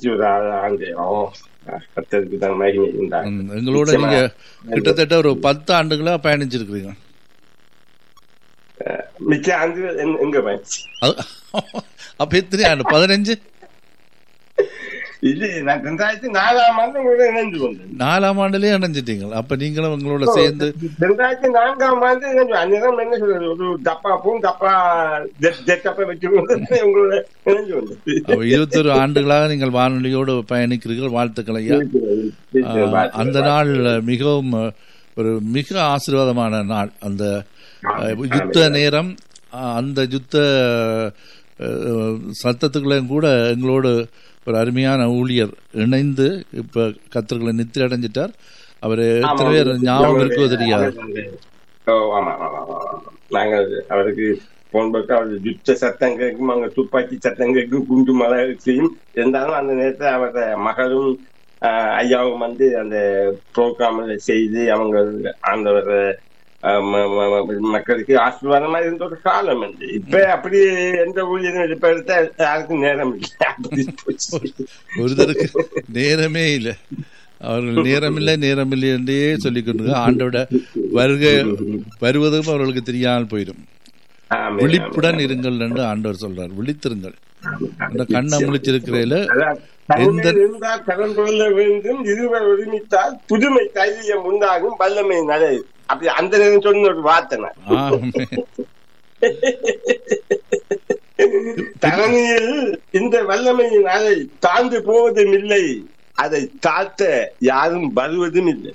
இருபத்தி ஒரு ஆண்டு ஓ கத்தருக்கு தான் மகிமை உண்டாகும் ம், எங்களோட நீங்க கிட்டத்தட்ட ஒரு பத்து ஆண்டுகளா பயணிச்சிருக்கிறீங்க மிச்ச ஆண்டு எங்க- எங்க போயிடுச்சு அது- அப்ப எத்தனை ஆண்டு பதினஞ்சு இது நான் ரெண்டாயிரத்தி நாலாம் ஆண்டு உங்களோட இணைந்து கொண்டேன் நாலாம் ஆண்டுலயே இணைஞ்சிட்டீங்க அப்ப நீங்களும் உங்களோட சேர்ந்து ரெண்டாயிரத்தி நான்காம் ஆண்டு இணைஞ்சு அந்நேரம் என்ன சொல்றது ஒரு டப்பா பூ டப்பா ஜெட் ஜெட் டப்பா வச்சு கொண்டு உங்களோட இணைஞ்சு கொண்டது அப்ப இருபத்தொரு ஆண்டுகளாக நீங்கள் வானொலியோடு பயணிக்கிறீர்கள் வாழ்த்துக்கள் ஐயா ஆஹ், அந்த நாள் மிகவும் அஹ், ஒரு மிக ஆசீர்வாதமான நாள் அந்த அஹ், யுத்த நேரம் அஹ், அந்த யுத்த அஹ், சத்தத்துக்குள்ளேயும் கூட எங்களோடு ஒரு அருமையான ஊழியர் இணைந்து இப்ப கத்தர்களை நித்திரை அடைஞ்சிட்டார் அவர் எத்தனை பேர் ஞாபகம் இருக்கோ தெரியாது ஓ ஆமா ஆமா ஆமா ஆமா. நாங்கள் அவருக்கு போன் போட்டு அவர் யுத்த சத்தம் கேட்கும் அங்க துப்பாக்கி சத்தம் கேட்கும் குண்டு மழை செய்யும் இருந்தாலும் அந்த நேரத்தில் அவரோட மகளும் ஆஹ், ஐயாவும் வந்து அந்த ப்ரோக்ராம்ல செய்து அவங்க ஆண்டவர் ஆஹ், ம- ம- ம- மக்களுக்கு ஆசீர்வாதமா இருந்த ஒரு காலம் வந்து இப்ப அப்படி எந்த ஊழியரும் இப்ப எடுத்தா யாருக்கும் நேரம் இல்லை அப்படி போச்சு ஒருத்தருக்கு நேரமே இல்லை அவர்கள் நேரமில்லை நேரமில்லை என்றே சொல்லிக் கொண்டு ஆண்டோட வருகை வருவதும் அவர்களுக்கு தெரியாமல் போயிடும் ஆமென், விழிப்புடன் ஆமென். இருங்கள் என்று ஆண்டவர் சொல்றார் விழித்திருங்கள் அந்த கண்ணை முழிச்சிருக்கிறதுல அதான், எந்த- தன்னில் இருந்தால் கடன் கொள்ள வேண்டும் இருவர் ஒருமித்தால் புதுமை தைரியம் உண்டாகும் வல்லமை நடை அப்படி அந்த நேரம் சொன்ன ஒரு வார்த்தை நான். ஆமென். தரணியில் இந்த வல்லமையின் அலை தாழ்ந்து போவதும் இல்லை அதை தாழ்த்த யாரும் வருவதும் இல்லை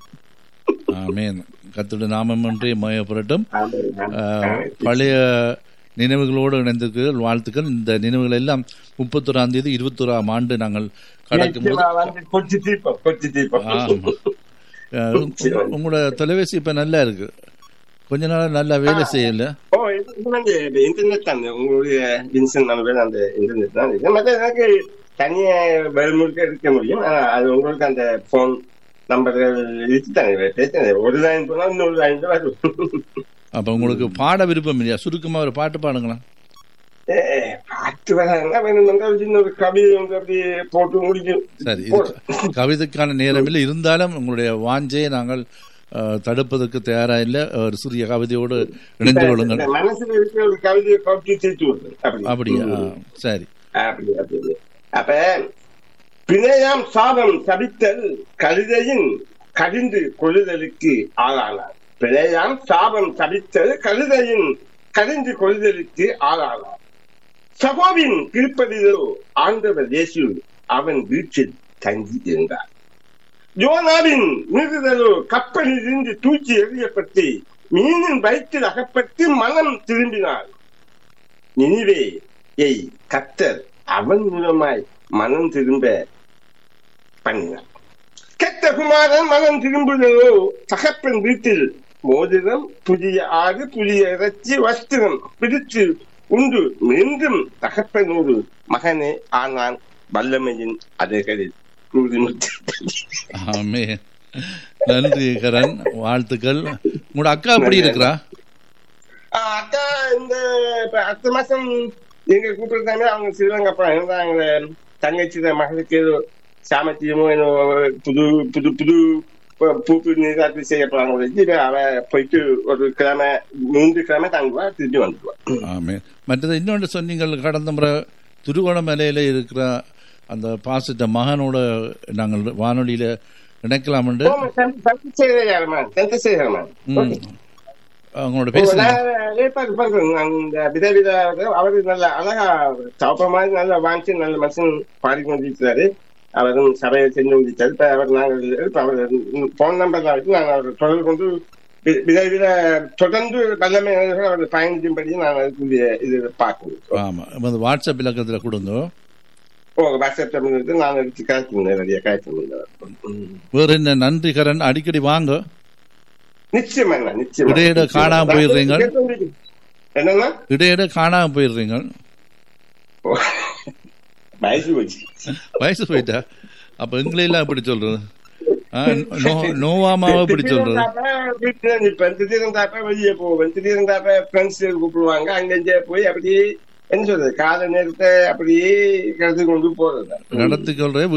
ஆமென் கத்துடைய நாமம் ஒன்றே மயப்படட்டும் ஆமென், ஆஹ், ஆமென். பழைய நினைவுகளோடு இணைந்திருக்கிறீர்கள் வாழ்த்துக்கள் இந்த நினைவுகள் எல்லாம் முப்பத்தொராம் தேதி இருபத்தோராம் ஆண்டு நாங்கள் கடக்கும் போது நிச்சயமா வந்து கொச்சி தீபம் கொச்சி தீபம் ஆமா. அஹ், உங்க- உங்களோட தொலைபேசி இப்ப நல்லா இருக்கு கொஞ்ச நாள் நல்லா வேலை செய்யல ஓ இது இது வந்து இன்டர்நெட் தான் உங்களுடைய வின்சன் நம்பர் அந்த இன்டர்நெட் தான் இது மற்ற எனக்கு தனியா வேல்முழுக்க இருக்க முடியும் ஆனா அது உங்களுக்கு அந்த போன் நம்பர்கள் இருக்கு தானே பிரச்சனை ஒரு லைன் போனா இன்னொரு லைன் தான் வரும் அப்ப உங்களுக்கு பாட விருப்பம் இல்லையா சுருக்கமா ஒரு பாட்டு பாடுங்களா ஏ, பாட்டு வராங்க வேணும்னா ஒரு சின்ன ஒரு கவிதை வந்து அப்படியே போட்டு முடிக்கும் சரி இது கவிதைக்கான நேரம் இல்லை இருந்தாலும் உங்களுடைய வாஞ்சையை நாங்கள் அஹ், தடுப்பதற்கு தயாரா இல்லை ஒரு சிறிய கவிதையோடு இணைந்து கொள்ளுங்கள் இந்த மனசுல இருக்கிற ஒரு கவிதையை கொட்டி சேர்த்து விடுறது அப்படி அப்படியா ஆ, சரி அப்படி அப்படி அப்ப பிணையாம் சாபம் சபித்தல் கழுதையின் கடிந்து கொள்ளுதலுக்கு ஆளானார் பிணையாம் சாபம் சபித்தல் கழுதையின் கடிந்து கொள்ளுதலுக்கு ஆளானார் சகோவின் திருப்பதிலோ ஆண்டவர் இயேசு அவன் வீட்டில் தங்கி இருந்தார் யோனாவின் மீறுதலோ கப்பலில் இருந்து தூக்கி எறியப்பட்டு மீனின் வயிற்றில் அகப்பட்டு மனம் திரும்பினார் நினிவே ஏய் கத்தர் அவன் மூலமாய் மனம் திரும்ப பண்ணினார் கெட்ட குமாரன் மனம் திரும்புதலோ தகப்பன் வீட்டில் மோதிரம் புதிய ஆறு புதிய இறைச்சி வஸ்திரம் பிடித்து உண்டு மீண்டும் தகப்பனோடு மகனே ஆனான் வல்லமையின் அதர்களில் உறுதிமுற்று ஆமே நன்றி கரண் வாழ்த்துக்கள் உங்களோட அக்கா எப்படி இருக்கிறா ஆஹ் அக்கா இந்த இப்ப அடுத்த மாசம் எங்க கூப்பிடுறாங்க அவங்க ஸ்ரீலங்கா போறாங்க அவங்க தங்கச்சி மகளுக்கு ஏதோ சாமத்தியமோ ஏதோ புது புது புது பூப்பு நீராட்டு செய்ய போறாங்க வச்சு அவ போயிட்டு ஒரு கிழமை மூன்று கிழமை தங்குவா திருப்பி வந்துடுவா ஆமே மற்றது இன்னொன்று சொன்னீங்கள் கடந்த முறை திருகோணமலையில இருக்கிற அந்த பாசிட்ட மகனோட நாங்கள் வானொலியில இணைக்கலாம் என்று ம், அவங்களோட பேசுங்க ஏற்பாடு பண்றேன் நான் இந்த விதவித அவரு நல்ல அழகா சவப்ப மாதிரி நல்ல வாங்கி நல்ல மனுஷன் பாடிக்கொண்டிருக்கிறாரு அவரும் சபையை செஞ்சு முடிச்சாரு இப்ப அவர் நாங்கள் இப்ப அவர் போன் நம்பர் தான் வச்சு நாங்கள் அவர் தொடர்பு கொண்டு வி- விதவித தொடர்ந்து வல்லமை அவர் பயணிக்கும்படி நாங்கள் அதுக்குரிய இது பார்க்கணும் ஆமா அந்த வாட்ஸ்அப் இலக்கத்துல கொடுங்க ஓ வாட்ஸ்அப் இருந்து நான் எடுத்து காய்ச்சல் நிறைய காய்ச்சல் வேற என்ன நன்றி கரண் அடிக்கடி வாங்க நிச்சயமா நிச்சயமா இடையிட காணாம போயிடுறீங்க. என்னன்னா இடையிட காணாம போயிடுறீங்க ஓ, வயசு போச்சு வயசு போயிட்டா அப்ப எங்களையெல்லாம் எப்படி சொல்றது ஆ, நோ- நோவாமாவை எப்படி சொல்றது வீட்டுல நிப்பேன் திடீர்னு தாப்ப வெளியே போவேன் திடீர்னு தாப்ப ஃப்ரெண்ட்ஸ் கூப்பிடுவாங்க அங்க இங்கே போய் அப்படியே என்ன சொல்றது கால நேரத்தை அப்படியே கடந்து கொண்டு போறது நடத்திக்கொள்ற